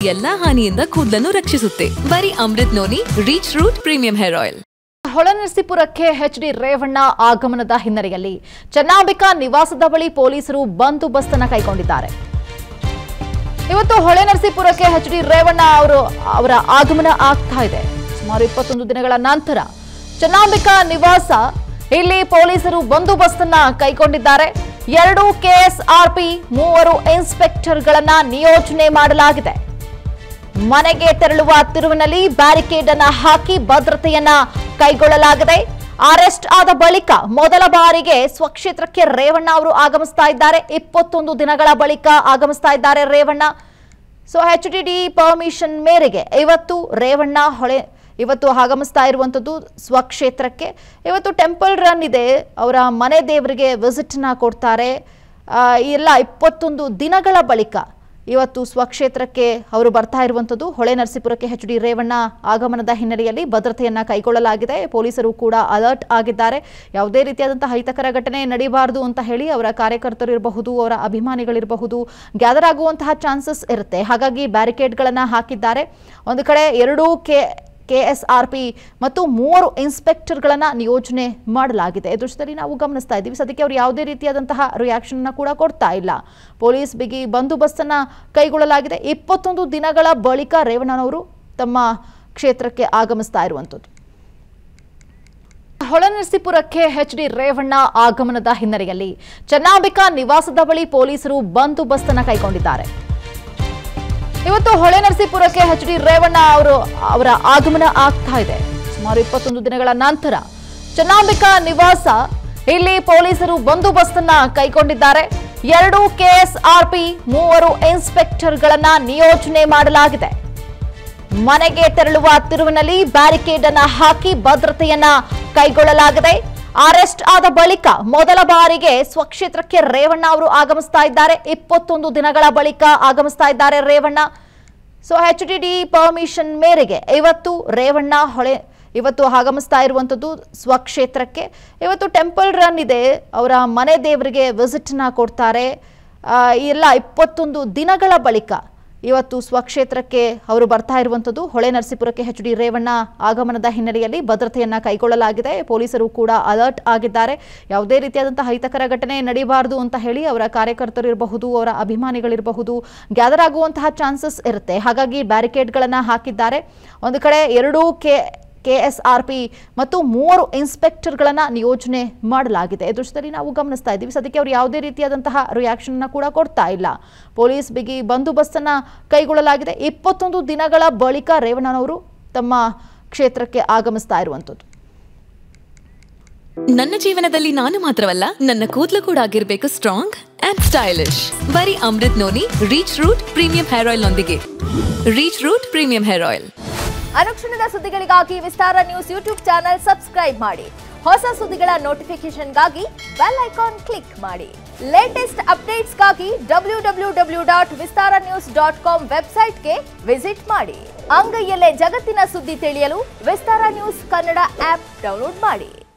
ಎಲ್ಲಾ ಹಾನಿಯಿಂದ ಕೂದಲನ್ನು ರಕ್ಷಿಸುತ್ತೆ ಬರೀ Amrut noni reach root premium hair oil ಹೊಳೆನರಸೀಪುರಕ್ಕೆ ಎಚ್ ಡಿ ರೇವಣ್ಣ ಆಗಮನದ ಹಿನ್ನೆಲೆಯಲ್ಲಿ ಚೆನ್ನಾಂಬಿಕಾ ನಿವಾಸದ ಬಳಿ ಪೊಲೀಸರು ಬಂದೋಬಸ್ತನ್ನ ಕೈಗೊಂಡಿದ್ದಾರೆ ಇವತ್ತು ಹೊಳೆನರಸೀಪುರಕ್ಕೆ ಎಚ್ ಡಿ ರೇವಣ್ಣ ಅವರು ಅವರ ಆಗಮನ ಆಗ್ತಾ ಇದೆ ಸುಮಾರು ಇಪ್ಪತ್ತೊಂದು ದಿನಗಳ ನಂತರ ಚೆನ್ನಾಂಬಿಕಾ ನಿವಾಸ ಇಲ್ಲಿ ಪೊಲೀಸರು ಬಂದೋಬಸ್ತನ್ನ ಕೈಗೊಂಡಿದ್ದಾರೆ ಎರಡು ಕೆಎಸ್ಆರ್ಪಿ ಮೂವರು ಇನ್ಸ್ಪೆಕ್ಟರ್ಗಳನ್ನ ನಿಯೋಜನೆ ಮಾಡಲಾಗಿದೆ ಮನೆಗೆ ತೆರಳುವ ತಿರುವಿನಲ್ಲಿ ಬ್ಯಾರಿಕೇಡ್ ಅನ್ನ ಹಾಕಿ ಭದ್ರತೆಯನ್ನ ಕೈಗೊಳ್ಳಲಾಗಿದೆ ಅರೆಸ್ಟ್ ಆದ ಬಳಿಕ ಮೊದಲ ಬಾರಿಗೆ ಸ್ವಕ್ಷೇತ್ರಕ್ಕೆ ರೇವಣ್ಣ ಅವರು ಆಗಮಿಸ್ತಾ ಇದ್ದಾರೆ ಇಪ್ಪತ್ತೊಂದು ದಿನಗಳ ಬಳಿಕ ಆಗಮಿಸ್ತಾ ಇದ್ದಾರೆ Revanna so H D D permission ಮೇರೆಗೆ ಇವತ್ತು ರೇವಣ್ಣ ಹೊಳೆ ಇವತ್ತು ಆಗಮಿಸ್ತಾ ಇರುವಂಥದ್ದು ಸ್ವಕ್ಷೇತ್ರಕ್ಕೆ ಇವತ್ತು ಟೆಂಪಲ್ ರನ್ ಇದೆ ಅವರ ಮನೆ ದೇವರಿಗೆ ವಿಸಿಟ್ನ ಕೊಡ್ತಾರೆ ಆ, ಈ ಎಲ್ಲ ಇಪ್ಪತ್ತೊಂದು ದಿನಗಳ ಬಳಿಕ ಇವತ್ತು ಸ್ವಕ್ಷೇತ್ರಕ್ಕೆ ಅವರು ಬರ್ತಾ ಇರುವಂಥದ್ದು ಹೊಳೆ ನರಸೀಪುರಕ್ಕೆ ಎಚ್ ಡಿ ರೇವಣ್ಣ ಆಗಮನದ ಹಿನ್ನೆಲೆಯಲ್ಲಿ ಭದ್ರತೆಯನ್ನ ಕೈಗೊಳ್ಳಲಾಗಿದೆ ಪೊಲೀಸರು ಕೂಡ ಅಲರ್ಟ್ ಆಗಿದ್ದಾರೆ ಯಾವುದೇ ರೀತಿಯಾದಂತಹ ಅಹಿತಕರ ಘಟನೆ ನಡೀಬಾರದು ಅಂತ ಹೇಳಿ ಅವರ ಕಾರ್ಯಕರ್ತರು ಇರಬಹುದು ಅವರ ಅಭಿಮಾನಿಗಳಿರಬಹುದು ಗ್ಯಾದರ್ ಆಗುವಂತಹ ಚಾನ್ಸಸ್ ಇರುತ್ತೆ ಹಾಗಾಗಿ ಬ್ಯಾರಿಕೇಡ್ಗಳನ್ನ ಹಾಕಿದ್ದಾರೆ ಒಂದು ಕಡೆ ಎರಡೂ ಕೆ ಕೆಎಸ್ಆರ್ಪಿ ಮತ್ತು ಮೂವರು ಇನ್ಸ್ಪೆಕ್ಟರ್ಗಳನ್ನ ನಿಯೋಜನೆ ಮಾಡಲಾಗಿದೆ ಈ ದೃಶ್ಯದಲ್ಲಿ ನಾವು ಗಮನಿಸ್ತಾ ಇದ್ದೀವಿ ಸದ್ಯಕ್ಕೆ ಅವರು ಯಾವುದೇ ರೀತಿಯಾದಂತಹ ರಿಯಾಕ್ಷನ್ ಕೂಡ ಕೊಡ್ತಾ ಇಲ್ಲ ಪೊಲೀಸ್ ಬಿಗಿ ಬಂದೋಬಸ್ತನ್ನ ಕೈಗೊಳ್ಳಲಾಗಿದೆ ಇಪ್ಪತ್ತೊಂದು ದಿನಗಳ ಬಳಿಕ ರೇವಣ್ಣನವರು ತಮ್ಮ ಕ್ಷೇತ್ರಕ್ಕೆ ಆಗಮಿಸ್ತಾ ಇರುವಂಥದ್ದು ಹೊಳೆನರಸೀಪುರಕ್ಕೆ ಎಚ್ ಡಿ ರೇವಣ್ಣ ಆಗಮನದ ಹಿನ್ನೆಲೆಯಲ್ಲಿ ಚೆನ್ನಾಂಬಿಕಾ ನಿವಾಸದ ಬಳಿ ಪೊಲೀಸರು ಬಂದೋಬಸ್ತನ್ನ ಕೈಗೊಂಡಿದ್ದಾರೆ ಇವತ್ತು ಹೊಳೆನರಸೀಪುರಕ್ಕೆ ಎಚ್ ಡಿ ರೇವಣ್ಣ ಅವರು ಅವರ ಆಗಮನ ಆಗ್ತಾ ಇದೆ ಸುಮಾರು ಇಪ್ಪತ್ತೊಂದು ದಿನಗಳ ನಂತರ ಚೆನ್ನಾಂಬಿಕಾ ನಿವಾಸ ಇಲ್ಲಿ ಪೊಲೀಸರು ಬಂದೋಬಸ್ತನ್ನ ಕೈಗೊಂಡಿದ್ದಾರೆ ಎರಡು ಕೆಎಸ್ಆರ್ಪಿ ಮೂವರು ಇನ್ಸ್ಪೆಕ್ಟರ್ಗಳನ್ನ ನಿಯೋಜನೆ ಮಾಡಲಾಗಿದೆ ಮನೆಗೆ ತೆರಳುವ ತಿರುವಿನಲ್ಲಿ ಬ್ಯಾರಿಕೇಡ್ ಅನ್ನ ಹಾಕಿ ಭದ್ರತೆಯನ್ನ ಕೈಗೊಳ್ಳಲಾಗಿದೆ ಅರೆಸ್ಟ್ ಆದ ಬಳಿಕ ಮೊದಲ ಬಾರಿಗೆ ಸ್ವಕ್ಷೇತ್ರಕ್ಕೆ ರೇವಣ್ಣ ಅವರು ಆಗಮಿಸ್ತಾ ಇದ್ದಾರೆ ಇಪ್ಪತ್ತೊಂದು ದಿನಗಳ ಬಳಿಕ ಆಗಮಿಸ್ತಾ ಇದ್ದಾರೆ Revanna so H D D permission ಮೇರೆಗೆ ಇವತ್ತು ರೇವಣ್ಣ ಹೊಳೆ ಇವತ್ತು ಆಗಮಿಸ್ತಾ ಇರುವಂಥದ್ದು ಸ್ವಕ್ಷೇತ್ರಕ್ಕೆ ಇವತ್ತು ಟೆಂಪಲ್ ರನ್ ಇದೆ ಅವರ ಮನೆ ದೇವರಿಗೆ ವಿಸಿಟ್ನ ಕೊಡ್ತಾರೆ ಆ, ಈ ಎಲ್ಲ ಇಪ್ಪತ್ತೊಂದು ದಿನಗಳ ಬಳಿಕ ಇವತ್ತು ಸ್ವಕ್ಷೇತ್ರಕ್ಕೆ ಅವರು ಬರ್ತಾ ಇರುವಂಥದ್ದು ಹೊಳೆ ನರಸೀಪುರಕ್ಕೆ ಎಚ್ ಡಿ ರೇವಣ್ಣ ಆಗಮನದ ಹಿನ್ನೆಲೆಯಲ್ಲಿ ಭದ್ರತೆಯನ್ನ ಕೈಗೊಳ್ಳಲಾಗಿದೆ ಪೊಲೀಸರು ಕೂಡ ಅಲರ್ಟ್ ಆಗಿದ್ದಾರೆ ಯಾವುದೇ ರೀತಿಯಾದಂತಹ ಅಹಿತಕರ ಘಟನೆ ನಡೀಬಾರದು ಅಂತ ಹೇಳಿ ಅವರ ಕಾರ್ಯಕರ್ತರು ಇರಬಹುದು ಅವರ ಅಭಿಮಾನಿಗಳಿರಬಹುದು ಗ್ಯಾದರ್ ಆಗುವಂತಹ ಚಾನ್ಸಸ್ ಇರುತ್ತೆ ಹಾಗಾಗಿ ಬ್ಯಾರಿಕೇಡ್ಗಳನ್ನ ಹಾಕಿದ್ದಾರೆ ಒಂದು ಕಡೆ ಎರಡೂ ಕೆ ಕೆಎಸ್ಆರ್ಪಿ ಮತ್ತು ಮೂವರು ಇನ್ಸ್ಪೆಕ್ಟರ್ಗಳನ್ನ ನಿಯೋಜನೆ ಮಾಡಲಾಗಿದೆ ಈ ದೃಶ್ಯದಲ್ಲಿ ನಾವು ಗಮನಿಸ್ತಾ ಇದ್ದೀವಿ ಸದ್ಯಕ್ಕೆ ಅವರು ಯಾವುದೇ ರೀತಿಯಾದಂತಹ ರಿಯಾಕ್ಷನ್ ಕೂಡ ಕೊಡ್ತಾ ಇಲ್ಲ ಪೊಲೀಸ್ ಬಿಗಿ ಬಂದೋಬಸ್ತನ್ನ ಕೈಗೊಳ್ಳಲಾಗಿದೆ ಇಪ್ಪತ್ತೊಂದು ದಿನಗಳ ಬಳಿಕ ರೇವಣ್ಣನವರು ತಮ್ಮ ಕ್ಷೇತ್ರಕ್ಕೆ ಆಗಮಿಸ್ತಾ ಇರುವಂಥದ್ದು ನನ್ನ ಜೀವನದಲ್ಲಿ ನಾನು ಮಾತ್ರವಲ್ಲ ನನ್ನ ಕೂದಲು ಕೂಡ ಆಗಿರ್ಬೇಕು ಸ್ಟ್ರಾಂಗ್ ಅಂಡ್ ಸ್ಟೈಲಿಶ್ ಬರೀ Amrut noni reach root premium hair oil ನೊಂದಿಗೆ reach root premium hair oil ಅನುಕ್ಷಣದ ಸುದ್ದಿಗಳಿಗಾಗಿ Vistara news YouTube channel subscribe ಮಾಡಿ ಹೊಸ ಸುದ್ದಿಗಳ ನೋಟಿಫಿಕೇಶನ್ಗಾಗಿ ಬೆಲ್ ಐಕಾನ್ ಕ್ಲಿಕ್ ಮಾಡಿ ಲೇಟೆಸ್ಟ್ ಅಪ್ಡೇಟ್ಸ್ಗಾಗಿ W W W dot Vistara news dot com ವೆಬ್ಸೈಟ್ಗೆ ವಿಸಿಟ್ ಮಾಡಿ ಅಂಗೈಯಲ್ಲೇ ಜಗತ್ತಿನ ಸುದ್ದಿ ತಿಳಿಯಲು Vistara news Kannada app download ಮಾಡಿ